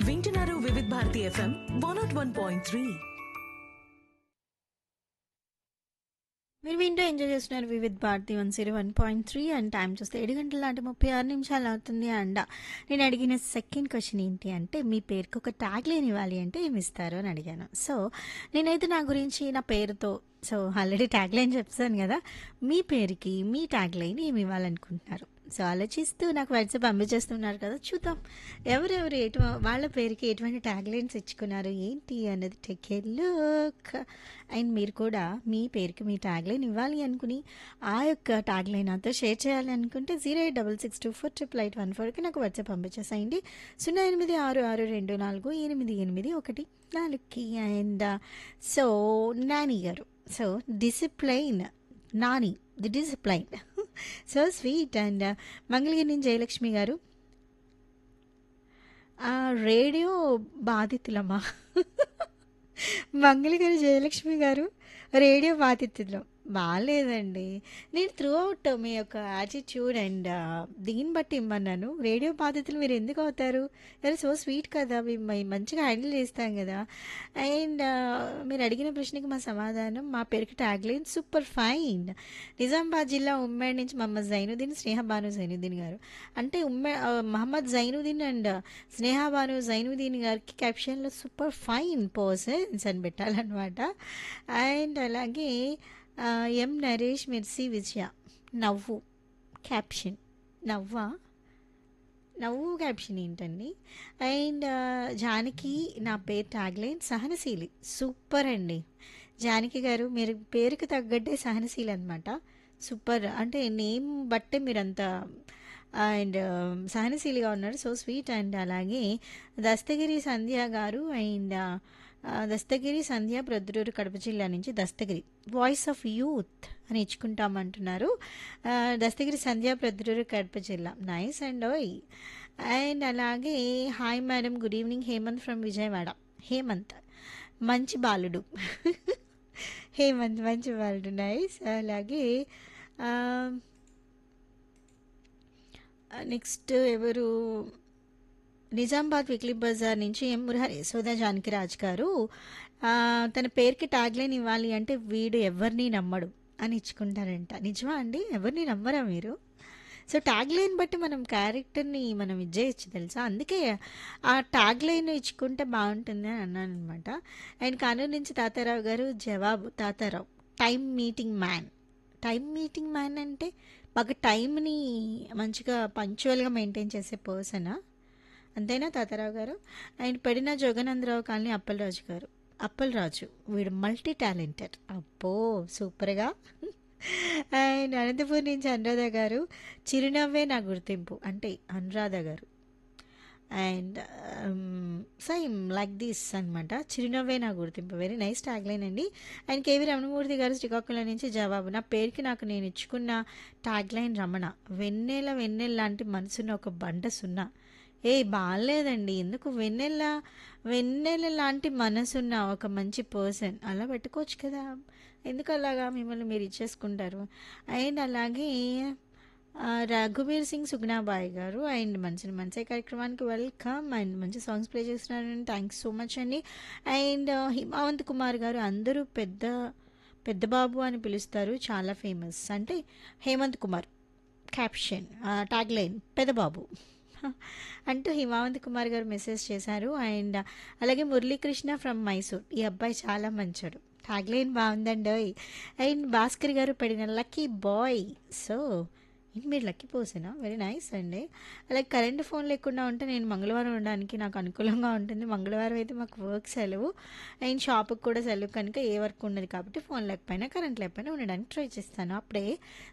వింటున్నారు Vividh Bharati FM one nought one point three మీరు వింటూ ఎంజాయ్ చేస్తున్నారు Vividh Bharati one zero one point three and time చూస్తే ఏడు గంటల నాటి ముప్పై ఆరు నిమిషాలు అవుతుంది అండ నేను అడిగిన సెకండ్ క్వశ్చన్ ఏంటి అంటే మీ పేరుకి ఒక ట్యాగ్ లైన్ ఇవ్వాలి అంటే ఏమి ఇస్తారు అని అడిగాను సో నేనైతే నా గురించి నా పేరుతో సో ఆల్రెడీ ట్యాగ్ లైన్ చెప్తాను కదా మీ పేరుకి మీ ట్యాగ్ లైన్ ఏమి ఇవ్వాలనుకుంటున్నారు సో ఆలోచిస్తూ నాకు వాట్సాప్ పంపించేస్తున్నారు కదా చూద్దాం ఎవరెవరు ఎటు వాళ్ళ పేరుకి ఎటువంటి ట్యాగ్ లైన్స్ ఇచ్చుకున్నారు ఏంటి అన్నది టెక్ ఏ లుక్ అండ్ మీరు కూడా మీ పేరుకి మీ ట్యాగ్ లైన్ ఇవ్వాలి అనుకుని ఆ యొక్క ట్యాగ్ లైన్ నాతో షేర్ చేయాలి అనుకుంటే zero eight double six two four triple eight one ఫోర్కి నాకు వాట్సాప్ పంపించేసేయండి సున్నా ఎనిమిది ఆరు ఆరు రెండు నాలుగు ఎనిమిది ఎనిమిది ఒకటి నాలుగుకి and so Nani garu so discipline Nani the discipline so sweet and Mangalagiri నుంచి జయలక్ష్మి గారు ఆ, రేడియో బాధితులమ్మా మంగళగిరి జయలక్ష్మి గారు రేడియో బాధితులం బాగాలేదండి నేను త్రూ అవుట్ మీ యొక్క యాటిట్యూడ్ అండ్ దీన్ని బట్టి ఇమ్మన్నాను రేడియో బాధితులు మీరు ఎందుకు అవుతారు మీరు సో స్వీట్ కదా మేము మ- మంచిగా హ్యాండిల్ చేస్తాం కదా అండ్ మీరు అడిగిన ప్రశ్నకి మా సమాధానం మా పేరుకి tag line super fine Nizamabad జిల్లా ఉమ్మడి నుంచి మహమ్మద్ జైనుద్దీన్ స్నేహ బాను జైనుద్దీన్ గారు అంటే ఉమ్మ ఆ, మహమ్మద్ జైనుద్దీన్ అండ్ స్నేహ బాను జైనుద్దీన్ గారికి క్యాప్షన్లో సూపర్ ఫైన్ పర్సన్స్ అని పెట్టాలన్నమాట అండ్ అలాగే ఆ, ఎం నరేష్ మిర్సి విజయ నవ్వు క్యాప్షన్ నవ్వా నవ్వు క్యాప్షన్ ఏంటండి అండ్ ఆ, జానకి నా పేరు ట్యాగ్ లైన్ సహనశీలి సూపర్ అండి జానకి గారు మీరు పేరుకి తగ్గట్టే సహనశీలి అనమాట సూపర్ అంటే నేమ్ బట్టే మీరంతా అండ్ సహనశీలిగా ఉన్నారు సో స్వీట్ అండ్ అలాగే దస్తగిరి సంధ్య గారు అండ్ ఆ, దస్తగిరి సంధ్య ప్రొద్దుటూరు కడప జిల్లా నుంచి దస్తగిరి వాయిస్ ఆఫ్ యూత్ అని ఇచ్చుకుంటామంటున్నారు ఆ, దస్తగిరి సంధ్య ప్రొద్దుటూరు కడప జిల్లా నైస్ అండ్ ఓయ్ అండ్ అలాగే hi madam good evening Hemanth from Vijayawada Hemanth మంచి బాలుడు హేమంత్ మంచి బాలుడు నైస్ అలాగే ఆ, నెక్స్ట్ ఎవరు నిజామాబాద్ వీక్లీ బజార్ నుంచి ఎం మురహరి యశోద జానకిరాజ్ గారు ఆ, తన పేరుకి ట్యాగ్ లైన్ ఇవ్వాలి అంటే వీడు ఎవరిని నమ్మడు అని ఇచ్చుకుంటారంట నిజమా అండి ఎవరిని నమ్మరా మీరు సో ట్యాగ్ లైన్ బట్టి మనం క్యారెక్టర్ని మనం ఇచ్చేయచ్చు తెలుసా అందుకే ఆ ట్యాగ్ లైన్ ఇచ్చుకుంటే బాగుంటుంది అని అన్నాను అనమాట అండ్ కానూరు నుంచి తాతారావు గారు జవాబు Tatarao time meeting man time meeting man అంటే బాగా టైంని మంచిగా పంచువల్గా మెయింటైన్ చేసే పర్సనా అంతేనా తాతారావు గారు అండ్ పడిన జోగనందరావు కాలనీ అప్పలరాజు గారు అప్పలరాజు వీడు మల్టీ టాలెంటెడ్ అబ్బో సూపర్గా అండ్ అనంతపూర్ నుంచి అనురాధ గారు చిరునవ్వే నా గుర్తింపు అంటే అనురాధ గారు అండ్ సేమ్ లైక్ దిస్ అనమాట చిరునవ్వే నా గుర్తింపు వెరీ నైస్ ట్యాగ్ లైన్ అండి అండ్ కేవీ రమణమూర్తి గారు శ్రీకాకుళం నుంచి జవాబు నా పేరుకి నాకు నేను ఇచ్చుకున్న ట్యాగ్ లైన్ రమణ వెన్నెల వెన్నెల లాంటి మనసున్న ఒక బండ సున్నా ఏ బాగాలేదండి ఎందుకు వెన్నెల వెన్నెల లాంటి మనసున్న ఒక మంచి పర్సన్ అలా పెట్టుకోవచ్చు కదా ఎందుకు అలాగా మిమ్మల్ని మీరు ఇచ్చేసుకుంటారు అండ్ అలాగే ఆ, రఘువీర్ సింగ్ సుగ్నాబాయ్ గారు అండ్ మంచి మంచి కార్యక్రమానికి వెల్కమ్ అండ్ మంచి సాంగ్స్ ప్లే చేస్తున్నారని థ్యాంక్స్ సో మచ్ అండి అండ్ హిమావంత్ కుమార్ గారు అందరూ పెద్ద పెద్ద బాబు అని పిలుస్తారు చాలా ఫేమస్ అంటే Hemanth Kumar caption tag line Pedababu అంటూ హిమావంత్ కుమార్ గారు మెసేజ్ చేశారు అండ్ అలాగే మురళీకృష్ణ ఫ్రమ్ మైసూర్ ఈ అబ్బాయి చాలా మంచోడు ట్యాగ్ లైన్ బాగుందండి ఓయ్. అండ్ భాస్కర్ గారు పడిన లక్కీ బాయ్ సో ఏంటి మీరు లక్కీ పోసేనా వెరీ నైస్ అండి అలాగే కరెంట్ ఫోన్ లేకుండా ఉంటే నేను మంగళవారం ఉండడానికి నాకు అనుకూలంగా ఉంటుంది మంగళవారం అయితే మాకు వర్క్ సెలవు అండ్ షాప్కి కూడా సెలవు కనుక ఏ వర్క్ ఉండదు కాబట్టి ఫోన్ లేకపోయినా కరెంట్ లేకపోయినా ఉండడానికి ట్రై చేస్తాను అప్పుడే